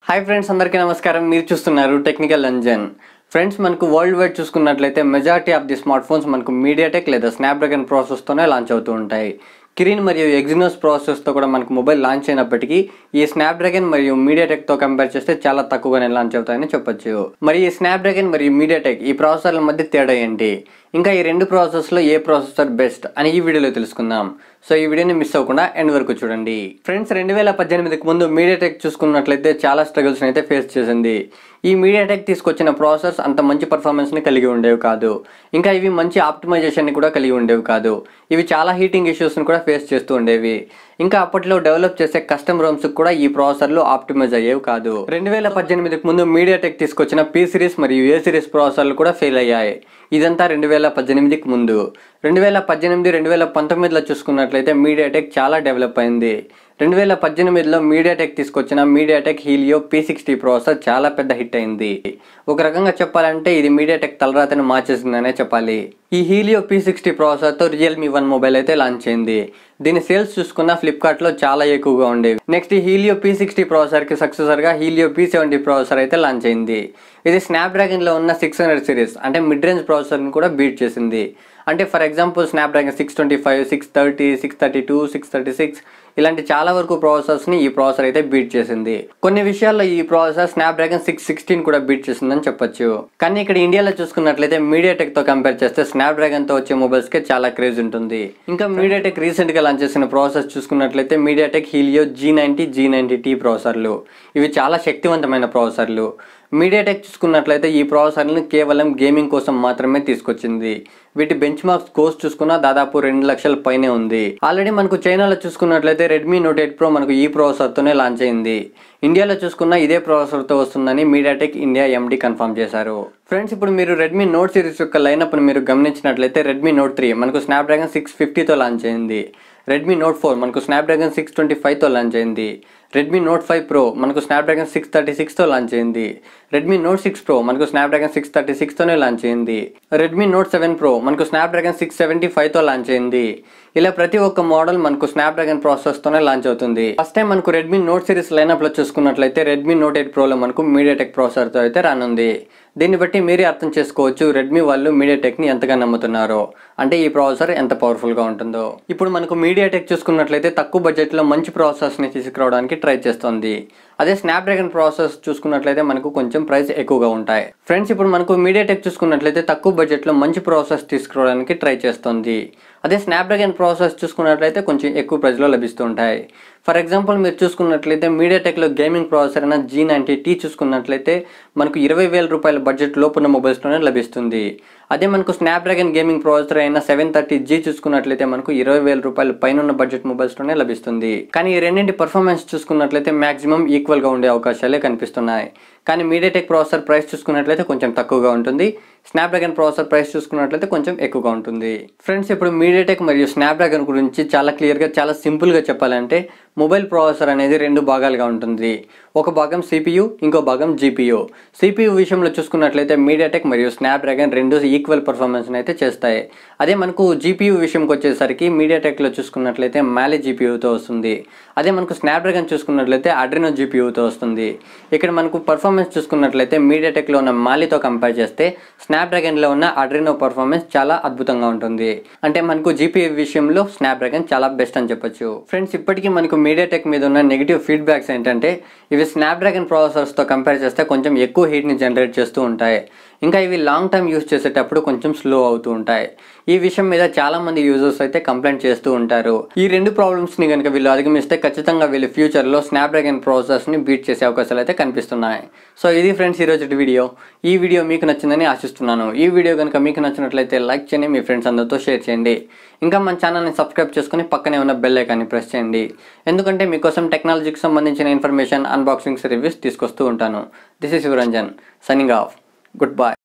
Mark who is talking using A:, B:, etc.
A: hi friends అందరికీ నమస్కారం మీరు చూస్తున్నారు టెక్నికల్ అంజన్ ఫ్రెండ్స్ మనకు వరల్డ్ వైడ్ చూసుకున్నట్లయితే majority of the smartphones మనకు మీడియాటెక్ లేదా స్నాప్డ్రాగన్ ప్రాసెస్తోనే లాంచ్ అవుతూ ఉంటాయి కిరిన్ మరియు ఎగ్జినోస్ ప్రాసెస్తో కూడా మనకు మొబైల్ లాంచ్ అయినప్పటికీ ఈ స్నాప్డ్రాగన్ మరియు మీడియాటెక్తో కంపేర్ చేస్తే చాలా తక్కువగానే లాంచ్ అవుతాయని చెప్పొచ్చు మరి ఈ స్నాప్డ్రాగన్ మరియు మీడియాటెక్ ఈ ప్రాసెసర్ల మధ్య తేడా ఏంటి ఇంకా ఈ రెండు ప్రాసెస్లో ఏ ప్రాసెసర్ బెస్ట్ అని ఈ వీడియోలో తెలుసుకుందాం సో ఈ వీడియోని మిస్ అవ్వకుండా ఎండ్ వరకు చూడండి ఫ్రెండ్స్ రెండు వేల పద్దెనిమిదికి ముందు మీడియాటెక్ చూసుకున్నట్లయితే చాలా స్ట్రగుల్స్ అయితే ఫేస్ చేసింది ఈ మీడియాటెక్ తీసుకొచ్చిన ప్రాసెస్ అంత మంచి పర్ఫార్మెన్స్ని కలిగి ఉండేవి కాదు ఇంకా ఇవి మంచి ఆప్టిమైజేషన్ని కూడా కలిగి ఉండేవి కాదు ఇవి చాలా హీటింగ్ ఇష్యూస్ని కూడా ఫేస్ చేస్తూ ఉండేవి ఇంకా అప్పట్లో డెవలప్ చేసే కస్టమ్ రోమ్స్ కూడా ఈ ప్రాసెసర్లు ఆప్టిమైజ్ అయ్యేవి కాదు రెండు వేల పద్దెనిమిదికి ముందు మీడియాటెక్ తీసుకొచ్చిన పీ సిరీస్ మరియు ఏ సిరీస్ ప్రాసెసర్లు కూడా ఫెయిల్ అయ్యాయి ఇదంతా రెండు వేల పద్దెనిమిదికి ముందు రెండు వేల పద్దెనిమిది రెండు వేల పంతొమ్మిదిలో చూసుకున్నట్లయితే మీడియాటెక్ చాలా డెవలప్ అయింది రెండు వేల పద్దెనిమిదిలో మీడియాటెక్ తీసుకొచ్చిన MediaTek Helio P sixty processor చాలా పెద్ద హిట్ అయింది ఒక రకంగా చెప్పాలంటే ఇది మీడియాటెక్ తలరాతని మార్చేసిందనే చెప్పాలి ఈ హీలియో పీ సిక్స్టీ ప్రాసెసర్తో రియల్మీ వన్ మొబైల్ అయితే లాంచ్ అయింది దీని సేల్స్ చూసుకున్న ఫ్లిప్కార్ట్లో చాలా ఎక్కువగా ఉండేవి నెక్స్ట్ ఈ హీలియో పీ సిక్స్టీ ప్రాసెసర్కి సక్సెసర్గా హీలియో పీ సెవెంటీ ప్రాసెసర్ అయితే లాంచ్ అయింది ఇది స్నాప్డ్రాగన్లో ఉన్న సిక్స్ హండ్రెడ్ సిరీస్ అంటే మిడ్ రేంజ్ ప్రాసెసర్ని కూడా బీట్ చేసింది అంటే for example Snapdragon six twenty five six thirty six thirty two six thirty six ఇలాంటి చాలా వరకు ప్రాసెసర్స్ని ఈ ప్రాసెసర్ అయితే బీట్ చేసింది కొన్ని విషయాల్లో ఈ ప్రాసెసర్ స్నాప్డ్రాగన్ సిక్స్ సిక్స్టీన్ కూడా బీట్ చేసిందని చెప్పొచ్చు కానీ ఇక్కడ ఇండియాలో చూసుకున్నట్లయితే మీడియాటెక్తో కంపేర్ చేస్తే స్నాప్డ్రాగన్తో వచ్చే మొబైల్స్కి చాలా క్రేజ్ ఉంటుంది ఇంకా మీడియాటెక్ రీసెంట్గా లాంచ్ చేసిన ప్రాసెస్ చూసుకున్నట్లయితే MediaTek Helio G ninety G ninety T ప్రాసెసర్లు ఇవి చాలా శక్తివంతమైన ప్రాసెసర్లు మీడియాటెక్ చూసుకున్నట్లయితే ఈ ప్రాసెసర్లను కేవలం గేమింగ్ కోసం మాత్రమే తీసుకొచ్చింది వీటి బెంచ్ మార్క్స్ కోర్స్ చూసుకున్నా దాదాపు రెండు లక్షల పైనే ఉంది ఆల్రెడీ మనకు చైనాలో చూసుకున్నట్లయితే రెడ్మీ నోట్ ఎయిట్ ప్రో మనకు ఈ ప్రాసెసర్తోనే లాంచ్ అయింది ఇండియాలో చూసుకున్న ఇదే ప్రాసెసర్తో వస్తుందని మీడియాటెక్ ఇండియా ఎండి కన్ఫర్మ్ చేశారు ఫ్రెండ్స్ ఇప్పుడు మీరు రెడ్మీ నోట్ సిరీస్ యొక్క లైనప్ను మీరు గమనించినట్లయితే రెడ్మీ నోట్ త్రీ మనకు స్నాప్డ్రాగన్ సిక్స్ ఫిఫ్టీతో లాంచ్ అయింది రెడ్మీ నోట్ ఫోర్ మనకు స్నాప్డ్రాగన్ సిక్స్ ట్వంటీ ఫైవ్తో లాంచ్ అయింది రెడ్మీ నోట్ ఫైవ్ ప్రో మనకు స్నాప్డ్రాగన్ సిక్స్ థర్టీ సిక్స్తో లాంచ్ అయింది రెడ్మీ నోట్ సిక్స్ ప్రో మనకు స్నాప్డ్రాగన్ సిక్స్ థర్టీ సిక్స్తోనే లాంచ్ అయింది రెడ్మీ నోట్ సెవెన్ ప్రో మనకు స్నాప్డ్రాగన్ సిక్స్ సెవెంటీ ఫైవ్తో లాంచ్ అయింది ఇలా ప్రతి ఒక్క మోడల్ మనకు స్నాప్డ్రాగన్ ప్రాసెస్తోనే లాంచ్ అవుతుంది ఫస్ట్ టైం మనకు రెడ్మీ నోట్ సిరీస్ లైనప్లో చూసుకున్నట్లయితే రెడ్మీ నోట్ ఎయిట్ ప్రోలో మనకు మీడియాటెక్ ప్రాసెసర్తో అయితే రానుంది దీన్ని బట్టి మీరే అర్థం చేసుకోవచ్చు రెడ్మీ వాళ్ళు మీడియాటెక్ని ఎంతగా నమ్ముతున్నారో అంటే ఈ ప్రాసెసర్ ఎంత పవర్ఫుల్గా ఉంటుందో ఇప్పుడు మనకు మీడియాటెక్ చూసుకున్నట్లయితే తక్కువ బడ్జెట్లో మంచి ప్రాసెసర్ని తీసుకురావడానికి ట్రై చేస్తుంది అదే స్నాప్డ్రాగన్ ప్రాసెస్ చూసుకున్నట్లయితే మనకు కొంచెం ప్రైస్ ఎక్కువగా ఉంటాయి ఫ్రెండ్స్ ఇప్పుడు మనకు మీడియాటెక్ చూసుకున్నట్లయితే తక్కువ బడ్జెట్లో మంచి ప్రాసెస్ తీసుకురావడానికి ట్రై చేస్తుంది అదే స్నాప్డ్రాగన్ ప్రాసెస్ చూసుకున్నట్లయితే కొంచెం ఎక్కువ ప్రైస్లో లభిస్తూ ఉంటాయి ఫర్ ఎగ్జాంపుల్ మీరు చూసుకున్నట్లయితే మీడియాటెక్లో గేమింగ్ ప్రాసెసర్ అయిన జీ నైంటీ టీ చూసుకున్నట్లయితే మనకు ఇరవై వేల రూపాయల బడ్జెట్ లోపున్న మొబైల్స్లోనే లభిస్తుంది అదే మనకు స్నాప్డ్రాగన్ గేమింగ్ ప్రాసెసర్ అయిన సెవెన్ థర్టీ జీ చూసుకున్నట్లయితే మనకు ఇరవై వేల రూపాయల పైన ఉన్న బడ్జెట్ మొబైల్స్లోనే లభిస్తుంది కానీ ఈ రెండింటి పర్ఫార్మెన్స్ చూసుకున్నట్లయితే మాక్సిమం ఈక్వల్గా ఉండే అవకాశాలే కనిపిస్తున్నాయి కానీ మీడియాటెక్ ప్రాసెసర్ ప్రైస్ చూసుకున్నట్లయితే కొంచెం తక్కువగా ఉంటుంది స్నాప్డ్రాగన్ ప్రాసెసర్ ప్రైస్ చూసుకున్నట్లయితే కొంచెం ఎక్కువగా ఉంటుంది ఫ్రెండ్స్ ఇప్పుడు మీడియాటెక్ మరియు స్నాప్డ్రాగన్ గురించి చాలా క్లియర్గా చాలా సింపుల్గా చెప్పాలంటే మొబైల్ ప్రాసెసర్ అనేది రెండు భాగాలుగా ఉంటుంది ఒక భాగం సిపియు ఇంకో భాగం జీపీయూ సిపియు విషయంలో చూసుకున్నట్లయితే మీడియాటెక్ మరియు స్నాప్డ్రాగన్ రెండు ఈక్వల్ పర్ఫార్మెన్స్ అయితే చేస్తాయి అదే మనకు జీపీయూ విషయంకి వచ్చేసరికి మీడియాటెక్లో చూసుకున్నట్లయితే మ్యాలీ జీపీయూతో వస్తుంది అదే మనకు స్నాప్డ్రాగన్ చూసుకున్నట్లయితే అడ్రినో జీపీయూతో వస్తుంది ఇక్కడ మనకు పర్ఫార్మెన్స్ చూసుకున్నట్లయితే మీడియాటెక్లో ఉన్న మాలీతో కంపేర్ చేస్తే స్నాప్డ్రాగన్లో ఉన్న అడ్రినో పర్ఫార్మెన్స్ చాలా అద్భుతంగా ఉంటుంది అంటే మనకు జీపీయూ విషయంలో స్నాప్డ్రాగన్ చాలా బెస్ట్ అని చెప్పొచ్చు ఫ్రెండ్స్ ఇప్పటికీ మనకు మీడియాటెక్ మీద ఉన్న నెగిటివ్ ఫీడ్బ్యాక్స్ ఏంటంటే ఇవి స్నాప్డ్రాగన్ ప్రాసెసర్స్తో కంపేర్ చేస్తే కొంచెం ఎక్కువ హీట్ని జనరేట్ చేస్తూ ఉంటాయి ఇంకా ఇవి లాంగ్ టైమ్ యూస్ చేసేటప్పుడు కొంచెం స్లో అవుతూ ఉంటాయి ఈ విషయం మీద చాలా మంది యూజర్స్ అయితే కంప్లైంట్ చేస్తూ ఉంటారు ఈ రెండు ప్రాబ్లమ్స్ని కనుక వీళ్ళు అధిగమిస్తే ఖచ్చితంగా వీళ్ళు ఫ్యూచర్లో స్నాప్డ్రాగన్ ప్రాసెసర్ని బీట్ చేసే అవకాశాలు అయితే కనిపిస్తున్నాయి సో ఇది ఫ్రెండ్స్ ఈరోజు వీడియో ఈ వీడియో మీకు నచ్చిందని ఆశిస్తున్నాను ఈ వీడియో కనుక మీకు నచ్చినట్లయితే లైక్ చేయండి మీ ఫ్రెండ్స్ అందరితో షేర్ చేయండి ఇంకా మన ఛానల్ని సబ్స్క్రైబ్ చేసుకుని పక్కనే ఉన్న బెల్ ఐకాన్ని ప్రెస్ చేయండి ఎందుకంటే మీకోసం టెక్నాలజీకి సంబంధించిన ఇన్ఫర్మేషన్ అన్బాక్సింగ్స్ రివ్యూస్ తీసుకొస్తూ ఉంటాను this is Yuvaranjan signing off good by